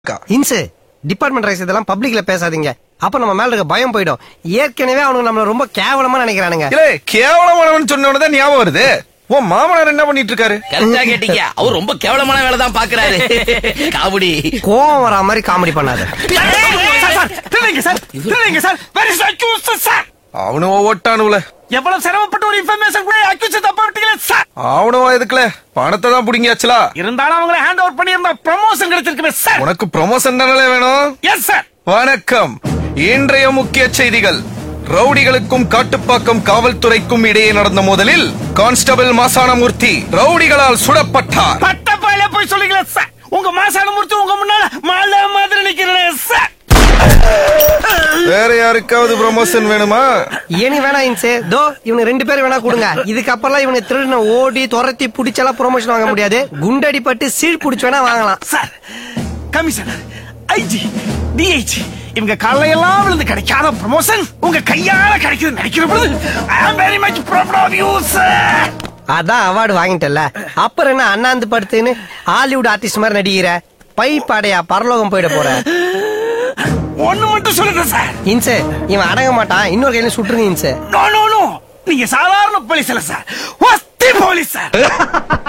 அக்கா. இன்சு department rice இதெல்லாம் பப்ளிக்ல பேசாதீங்க அப்ப நம்ம மேல இருக்க பயம் போயிடும் ஏற்கனவே அவனுங்க நம்மள ரொம்ப கேவலமா நினைக்கிறானுங்க இல்ல கேவலமானவன் சொன்ன உடனே தான் ஞாபகம் வருது உன் மாமனார் என்ன பண்ணிட்டு இருக்காரு கரெக்டா கேட்டீங்க அவர் ரொம்ப கேவலமான வேலை தான் பாக்குறாரு காமெடி கோவம் வரா மாதிரி காமெடி பண்ணாத அவனும் ஓட்டானுல எவ்வளவு சிரமப்பட்டு ஒரு இன்ஃபர்மேஷன் கூட அக்யூஸ் தப்பா விட்டீங்களே சார் அவனும் எதுக்குல பணத்தை தான் புடிங்கியாச்சுலா இருந்தாலும் அவங்கள ஹேண்ட் ஓவர் பண்ணியிருந்தா ப்ரமோஷன் கிடைச்சிருக்குமே சார் உனக்கு ப்ரொமோஷன் தானே வேணும் எஸ் சார் வணக்கம் இன்றைய முக்கிய செய்திகள் ரவுடிகளுக்கும் காட்டுப்பாக்கம் காவல்துறைக்கும் இடையே நடந்த மோதலில் கான்ஸ்டபிள் மாசானமூர்த்தி ரவுடிகளால் சுடப்பட்டார் பட்ட பாயில போய் சொல்லுங்களே சார் உங்க மாசான முடிச்சு உங்க முன்னால மாலை மாதிரி நிக்கிறேன் சார் வேற யாருக்காவது ப்ரொமோஷன் வேணுமா இனி வேணா இன்சு தோ இவனு ரெண்டு பேரும் வேணா கொடுங்க இதுக்கப்புறம் இவனை திருடின ஓடி துரத்தி புடிச்செல்லாம் ப்ரொமோஷன் வாங்க முடியாது குண்டடி பட்டு சீல் புடிச்சு வேணா வாங்கலாம் சார் கமிஷனர் ஐஜி டிஐஜி இவங்க காலையெல்லாம் விழுந்து கிடைக்காத ப்ரமோஷன் உங்க கையால கிடைக்குது நினைக்கிற பொழுது I am very much proud of you sir அதான் அவார்டு வாங்கிட்டல அப்புறம் என்ன அண்ணாந்து படுத்துன்னு ஹாலிவுட் ஆர்டிஸ்ட் மாதிரி நடிக்கிற பை பாடையா பரலோகம் போயிட போற ஒண்ணு மட்டும் சொல்லுங்க சார் இன்சு இவன் அடங்க மாட்டான் இன்னொரு கையில சுட்டுருங்க இன்சு நோ நோ நோ நீங்க சாதாரண போலீஸ் இல்ல சார் ஒஸ்தி போலீஸ் சார்